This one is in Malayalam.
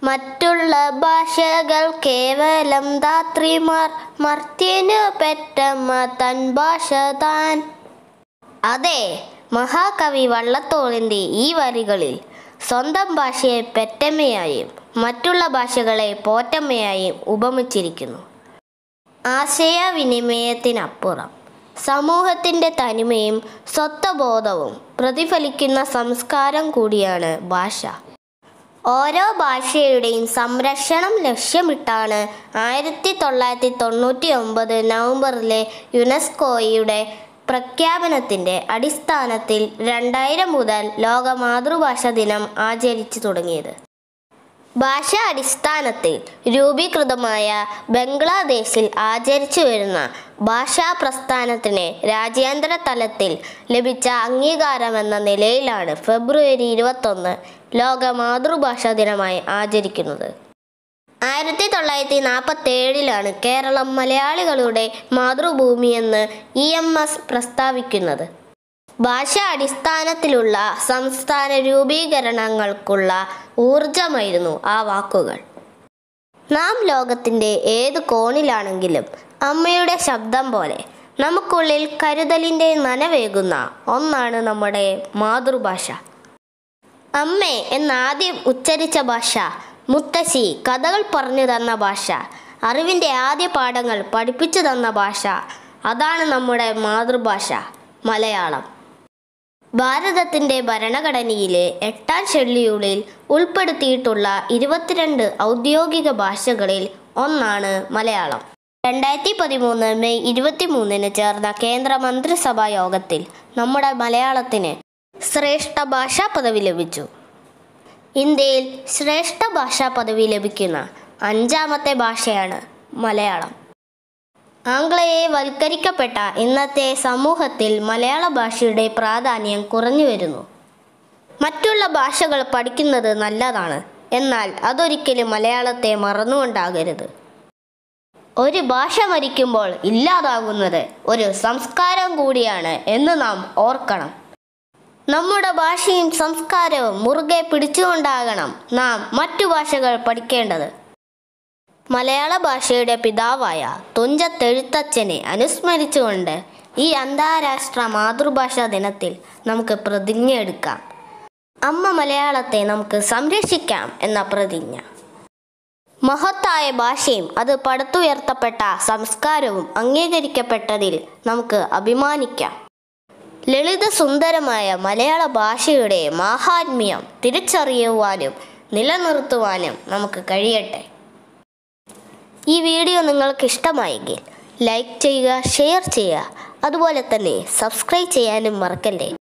മറ്റുള്ള ഭാഷകൾ കേവലം ധാത്രിമാർ മർത്യനു പെറ്റമ്മ തൻ ഭാഷ താൻ അതെ മഹാകവി വള്ളത്തോളിൻ്റെ ഈ വരികളിൽ സ്വന്തം ഭാഷയെ പെറ്റമ്മയായും മറ്റുള്ള ഭാഷകളെ പോറ്റമ്മയായും ഉപമിച്ചിരിക്കുന്നു ആശയവിനിമയത്തിനപ്പുറം സമൂഹത്തിൻ്റെ തനിമയും സ്വത്വബോധവും പ്രതിഫലിക്കുന്ന സംസ്കാരം കൂടിയാണ് ഭാഷ ഓരോ ഭാഷയുടെയും സംരക്ഷണം ലക്ഷ്യമിട്ടാണ് ആയിരത്തി തൊള്ളായിരത്തി തൊണ്ണൂറ്റി ഒമ്പത് നവംബറിലെ യുനെസ്കോയുടെ പ്രഖ്യാപനത്തിൻ്റെ അടിസ്ഥാനത്തിൽ രണ്ടായിരം മുതൽ ലോക മാതൃഭാഷ ദിനം ആചരിച്ചു തുടങ്ങിയത് ഭാഷാ അടിസ്ഥാനത്തിൽ രൂപീകൃതമായ ബംഗ്ലാദേശിൽ ആചരിച്ചു വരുന്ന ഭാഷാ പ്രസ്ഥാനത്തിന് രാജ്യാന്തര തലത്തിൽ ലഭിച്ച അംഗീകാരമെന്ന നിലയിലാണ് ഫെബ്രുവരി ഇരുപത്തൊന്ന് ലോക മാതൃഭാഷാ ദിനമായി ആചരിക്കുന്നത് ആയിരത്തി തൊള്ളായിരത്തി നാൽപ്പത്തി ഏഴിലാണ് കേരളം മലയാളികളുടെ മാതൃഭൂമിയെന്ന് ഇ എം എസ് പ്രസ്താവിക്കുന്നത് ഭാഷാ അടിസ്ഥാനത്തിലുള്ള സംസ്ഥാന രൂപീകരണങ്ങൾക്കുള്ള ഊർജമായിരുന്നു ആ വാക്കുകൾ നാം ലോകത്തിൻ്റെ ഏത് കോണിലാണെങ്കിലും അമ്മയുടെ ശബ്ദം പോലെ നമുക്കുള്ളിൽ കരുതലിൻ്റെ നനവേകുന്ന ഒന്നാണ് നമ്മുടെ മാതൃഭാഷ അമ്മേ എന്നാദ്യം ഉച്ചരിച്ച ഭാഷ മുത്തശ്ശി കഥകൾ പറഞ്ഞു തന്ന ഭാഷ അറിവിൻ്റെ ആദ്യ പാഠങ്ങൾ പഠിപ്പിച്ചു തന്ന ഭാഷ അതാണ് നമ്മുടെ മാതൃഭാഷ മലയാളം ഭാരതത്തിൻ്റെ ഭരണഘടനയിലെ എട്ടാം ഷെഡ്യൂളിൽ ഉൾപ്പെടുത്തിയിട്ടുള്ള ഇരുപത്തിരണ്ട് ഔദ്യോഗിക ഭാഷകളിൽ ഒന്നാണ് മലയാളം രണ്ടായിരത്തി പതിമൂന്ന് മെയ് ഇരുപത്തിമൂന്നിന് ചേർന്ന കേന്ദ്ര മന്ത്രിസഭാ യോഗത്തിൽ നമ്മുടെ മലയാളത്തിന് ശ്രേഷ്ഠ ഭാഷാ പദവി ലഭിച്ചു ഇന്ത്യയിൽ ശ്രേഷ്ഠ ഭാഷാ പദവി ലഭിക്കുന്ന അഞ്ചാമത്തെ ഭാഷയാണ് മലയാളം ആംഗ്ലേയെ വൽക്കരിക്കപ്പെട്ട ഇന്നത്തെ സമൂഹത്തിൽ മലയാള ഭാഷയുടെ പ്രാധാന്യം കുറഞ്ഞു വരുന്നു മറ്റുള്ള ഭാഷകൾ പഠിക്കുന്നത് നല്ലതാണ് എന്നാൽ അതൊരിക്കലും മലയാളത്തെ മറന്നുകൊണ്ടാകരുത് ഒരു ഭാഷ മരിക്കുമ്പോൾ ഇല്ലാതാകുന്നത് ഒരു സംസ്കാരം കൂടിയാണ് എന്ന് നാം ഓർക്കണം നമ്മുടെ ഭാഷയും സംസ്കാരവും മുറുകെ പിടിച്ചുകൊണ്ടാകണം നാം മറ്റു ഭാഷകൾ പഠിക്കേണ്ടത് മലയാള ഭാഷയുടെ പിതാവായ തുഞ്ചത്തെഴുത്തച്ഛനെ അനുസ്മരിച്ചുകൊണ്ട് ഈ അന്താരാഷ്ട്ര മാതൃഭാഷാ ദിനത്തിൽ നമുക്ക് പ്രതിജ്ഞ എടുക്കാം അമ്മ മലയാളത്തെ നമുക്ക് സംരക്ഷിക്കാം എന്ന പ്രതിജ്ഞ മഹത്തായ ഭാഷയും അത് പടുത്തുയർത്തപ്പെട്ട സംസ്കാരവും അംഗീകരിക്കപ്പെട്ടതിൽ നമുക്ക് അഭിമാനിക്കാം ലളിത സുന്ദരമായ മലയാള ഭാഷയുടെ മാഹാത്മ്യം തിരിച്ചറിയുവാനും നിലനിർത്തുവാനും നമുക്ക് കഴിയട്ടെ ഈ വീഡിയോ നിങ്ങൾക്ക് ഇഷ്ടമായെങ്കിൽ ലൈക്ക് ചെയ്യുക ഷെയർ ചെയ്യുക അതുപോലെ തന്നെ സബ്സ്ക്രൈബ് ചെയ്യാനും മറക്കല്ലേ